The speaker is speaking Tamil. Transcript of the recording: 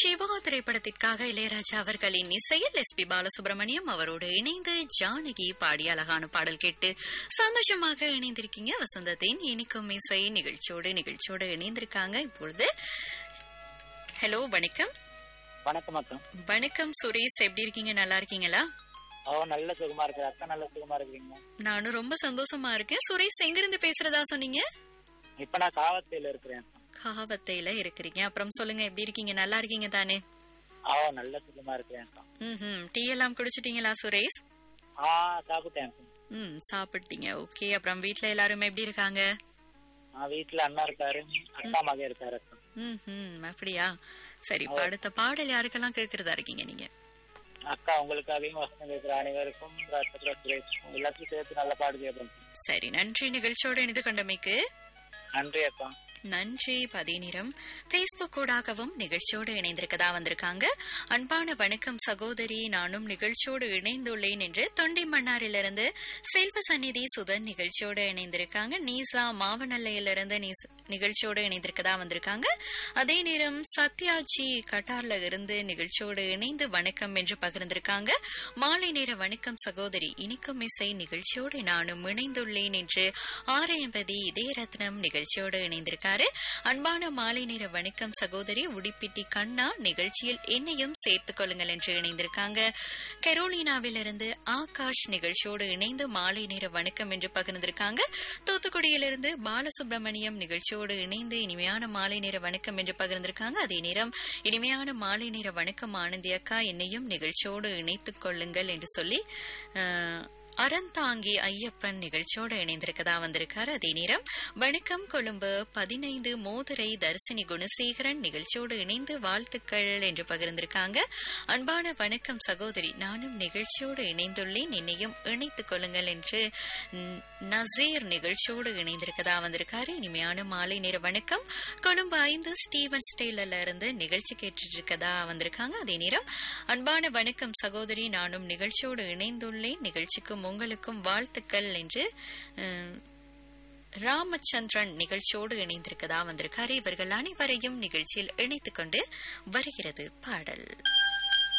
சிவா திரைப்படத்திற்காக இளையராஜா அவர்களின் இசையில் எஸ் பி பாலசுப்ரமணியம் அவரோடு இணைந்து ஜானகி பாடிய அழகான பாடல் கேட்டு சந்தோஷமாக இணைந்திருக்கீங்க வசந்தத்தின் இனிக்கும் இசை நிகழ்ச்சியோடு நிகழ்ச்சியோடு இணைந்திருக்காங்க இப்பொழுது ஹலோ வணக்கம் வணக்கம் அக்கா வணக்கம் சுரேஷ் எப்படி இருக்கீங்க நல்லா இருக்கீங்களா ஓ நல்ல சுகமா இருக்கு அக்கா நல்ல சுகமா இருக்கிறீங்க நானும் ரொம்ப சந்தோஷமா இருக்கேன் சுரேஷ் எங்கிருந்து பேசுறதா சொன்னீங்க இப்ப நான் காவத்தையில இருக்கிறேன் அக்கா. காவத்தையில இருக்கிறீங்க அப்புறம் சொல்லுங்க எப்படி இருக்கீங்க நல்லா இருக்கீங்க தானே ஓ நல்ல சுகமா இருக்கிறேன் அக்கா. ம் டீ எல்லாம் குடிச்சிட்டீங்களா சுரேஷ் ஆ சாப்பிட்டேன் அக்கா. ம் சாப்பிட்டீங்க ஓகே அப்புறம் வீட்ல எல்லாரும் எப்படி இருக்காங்க ஆ வீட்டுல அண்ணா இருக்காரு அக்கா மகன் இருக்காரு அக்கா. ம் ம் அப்படியா சரி இப்ப அடுத்த பாடல் யாருக்கெல்லாம் கேட்கறதா இருக்கீங்க நீங்க அக்கா உங்களுக்காகவும் வசனம் இருக்கிற அனைவருக்கும் ராஷ்டிர சுரேஷ் எல்லாத்தையும் சேர்த்து நல்ல பாடு கேட்போம் சரி நன்றி நிகழ்ச்சியோடு இணைந்து கொண்டமைக்கு நன்றி அக்கா நன்றி பதினிரம் பேஸ்புக் ஊடாகவும் நிகழ்ச்சியோடு இணைந்திருக்கதா வந்திருக்காங்க அன்பான வணக்கம் சகோதரி நானும் நிகழ்ச்சியோடு இணைந்துள்ளேன் என்று தொண்டி மன்னாரிலிருந்து செல்வ சந்நிதி சுதன் நிகழ்ச்சியோடு இணைந்திருக்காங்க நீசா மாவனல்லையிலிருந்து நீஸ்- நிகழ்ச்சியோடு இணைந்திருக்கதா வந்திருக்காங்க அதே நேரம் சத்யாஜி கட்டார்ல இருந்து நிகழ்ச்சியோடு இணைந்து வணக்கம் என்று பகிர்ந்திருக்காங்க மாலை நேர வணக்கம் சகோதரி இனிக்கும் இசை நிகழ்ச்சியோடு நானும் இணைந்துள்ளேன் என்று ஆரையம்பதி இதய ரத்னம் நிகழ்ச்சியோடு இணைந்திருக்காரு அன்பான மாலை நேர வணக்கம் சகோதரி உடிப்பிட்டி கண்ணா நிகழ்ச்சியில் என்னையும் சேர்த்துக் கொள்ளுங்கள் என்று இணைந்திருக்காங்க கரோலினாவிலிருந்து ஆகாஷ் நிகழ்ச்சியோடு இணைந்து மாலை நேர வணக்கம் என்று பகிர்ந்திருக்காங்க தூத்துக்குடியிலிருந்து பாலசுப்ரமணியம் நிகழ்ச்சியோடு இணைந்து இனிமையான மாலை நேர வணக்கம் என்று பகிர்ந்திருக்காங்க அதே நேரம் இனிமையான மாலை நேர வணக்கம் ஆனந்தி அக்கா என்னையும் நிகழ்ச்சியோடு இணைத்துக் கொள்ளுங்கள் என்று சொல்லி அஹ், அறந்தாங்கி ஐயப்பன் நிகழ்ச்சியோடு இணைந்திருக்கதா வந்திருக்காரு அதே நேரம் வணக்கம் கொழும்பு பதினைந்து மோதிரை தர்சினி குணசேகரன் நிகழ்ச்சியோடு இணைந்து வாழ்த்துக்கள் என்று பகிர்ந்திருக்காங்க அன்பான வணக்கம் சகோதரி நானும் நிகழ்ச்சியோடு இணைந்துள்ளேன் என்னையும் இணைத்துக் கொள்ளுங்கள் என்று ந- நசீர் நிகழ்ச்சியோடு இணைந்திருக்கதா வந்திருக்காரு இனிமையான மாலை நேர வணக்கம் கொழும்பு ஐந்து ஸ்டீவன் ஸ்டேலர்ல இருந்து நிகழ்ச்சி கேட்டுட்டு இருக்கதா வந்திருக்காங்க அதே நேரம் அன்பான வணக்கம் சகோதரி நானும் நிகழ்ச்சியோடு இணைந்துள்ளேன் நிகழ்ச்சிக்கும் உங்களுக்கும் வாழ்த்துக்கள் என்று அஹ், ராமச்சந்திரன் நிகழ்ச்சியோடு இணைந்திருக்கதா வந்திருக்காரு இவர்கள் அனைவரையும் நிகழ்ச்சியில் இணைத்துக் கொண்டு வருகிறது பாடல்